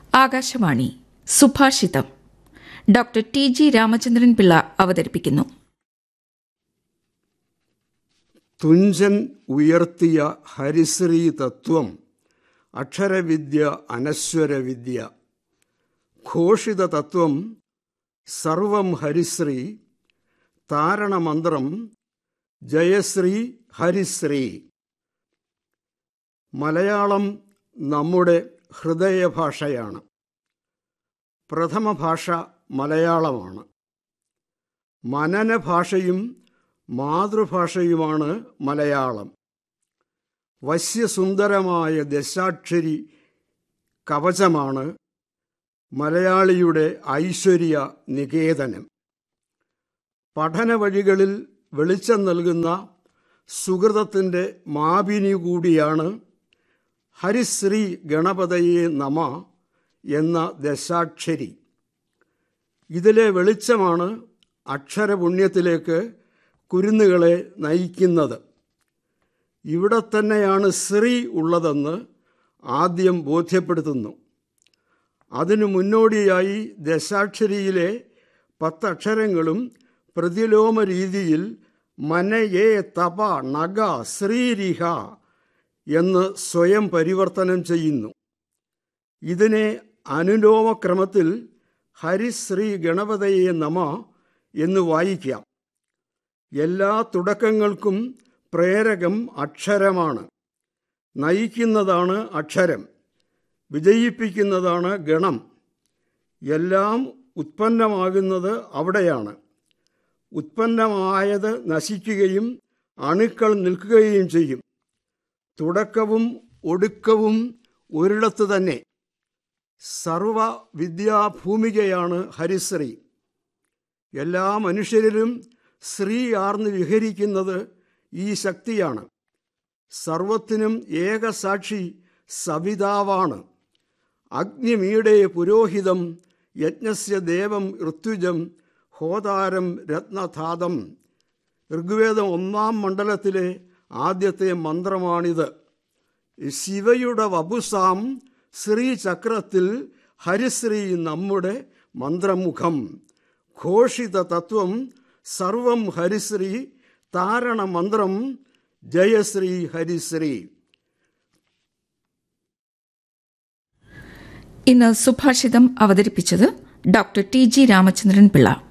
ആകാശവാണി സുഭാഷിതം doctor T G Ramachandran Pillai അവതരിപ്പിക്കുന്നു തുഞ്ചൻ ഉയർത്തിയ ഹരിശ്രീ തത്വം അക്ഷരവിദ്യ അനശ്വരവിദ്യ ഘോഷിത തത്വം സർവം ഹരിശ്രീ താരണമന്ത്രം ജയശ്രീ ഹരിശ്രീ മലയാളം നമ്മുടെ ഹൃദയഭാഷയാണ് പ്രഥമ ഭാഷ മലയാളമാണ് മനന ഭാഷയും മാതൃഭാഷയുമാണ് മലയാളം വശ്യസുന്ദരമായ ദശാക്ഷരി കവചമാണ് മലയാളിയുടെ ഐശ്വര്യ നികേതനം പഠന വഴികളിൽ വെളിച്ചം നൽകുന്ന സുഹൃതത്തിൻ്റെ മാപിനി കൂടിയാണ് ഹരിശ്രീ ഗണപതയെ നമ എന്ന ദശാക്ഷരി ഇതിലെ വെളിച്ചമാണ് അക്ഷരപുണ്യത്തിലേക്ക് കുരുന്നുകളെ നയിക്കുന്നത് ഇവിടെ തന്നെയാണ് ശ്രീ ഉള്ളതെന്ന് ആദ്യം ബോധ്യപ്പെടുത്തുന്നു അതിനു മുന്നോടിയായി ദശാക്ഷരിയിലെ പത്തക്ഷരങ്ങളും പ്രതിലോമ രീതിയിൽ മനയേ തപ നഗ ശ്രീരിഹ എന്ന് സ്വയം പരിവർത്തനം ചെയ്യുന്നു ഇതിനെ അനുലോമക്രമത്തിൽ ഹരിശ്രീ ഗണപതയെ നമ എന്ന് വായിക്കാം എല്ലാ തുടക്കങ്ങൾക്കും പ്രേരകം അക്ഷരമാണ് നയിക്കുന്നതാണ് അക്ഷരം വിജയിപ്പിക്കുന്നതാണ് ഗണം എല്ലാം ഉത്പന്നമാകുന്നത് അവിടെയാണ് ഉത്പന്നമായത് നശിക്കുകയും അണുക്കൾ നിൽക്കുകയും ചെയ്യും തുടക്കവും ഒടുക്കവും ഒരിടത്ത് തന്നെ സർവ വിദ്യാഭൂമികയാണ് ഹരിശ്രീ എല്ലാ മനുഷ്യരിലും ശ്രീ ആർന്ന് വിഹരിക്കുന്നത് ഈ ശക്തിയാണ് സർവത്തിനും ഏകസാക്ഷി സവിതാവാണ് അഗ്നിമീടെ പുരോഹിതം യജ്ഞസ്യ ദേവം ഋത്വിജം ഹോതാരം രത്നധാതം ഋഗ്വേദം ഒന്നാം മണ്ഡലത്തിലെ ആദ്യത്തെ മന്ത്രമാണിത് ശിവയുടെ വപുസാം ശ്രീചക്രത്തിൽ ഹരിശ്രീ നമ്മുടെ മന്ത്രമുഖം ഘോഷിത തത്വം സർവം ഹരിശ്രീ താരണ മന്ത്രം ജയശ്രീ ഹരിശ്രീ ഇന്ന് സുഭാഷിതം അവതരിപ്പിച്ചത് doctor T G Ramachandran Pillai